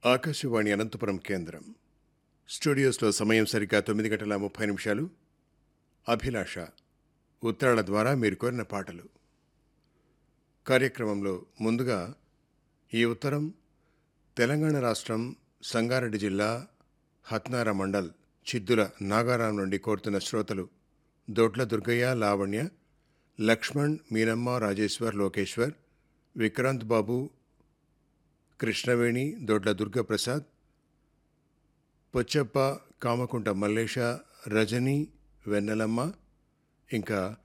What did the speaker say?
ఆకాశవాణి అనంతపురం కేంద్రం స్టూడియోస్లో సమయం సరిగ్గా తొమ్మిది గంటల ముప్పై నిమిషాలు అభిలాష ఉత్తరాల ద్వారా మీరు కోరిన పాటలు కార్యక్రమంలో ముందుగా ఈ ఉత్తరం తెలంగాణ రాష్ట్రం సంగారెడ్డి జిల్లా హత్నార మండల్ చిద్దుల నాగారాం నుండి కోరుతున్న శ్రోతలు దొడ్ల దుర్గయ్య లావణ్య లక్ష్మణ్ మీనమ్మ రాజేశ్వర్ లోకేశ్వర్ విక్రాంత్ బాబు కృష్ణవేణి దొడ్ల దుర్గప్రసాద్ పొచ్చప్ప కామకుంట మల్లేష రజని వెన్నెలమ్మ ఇంకా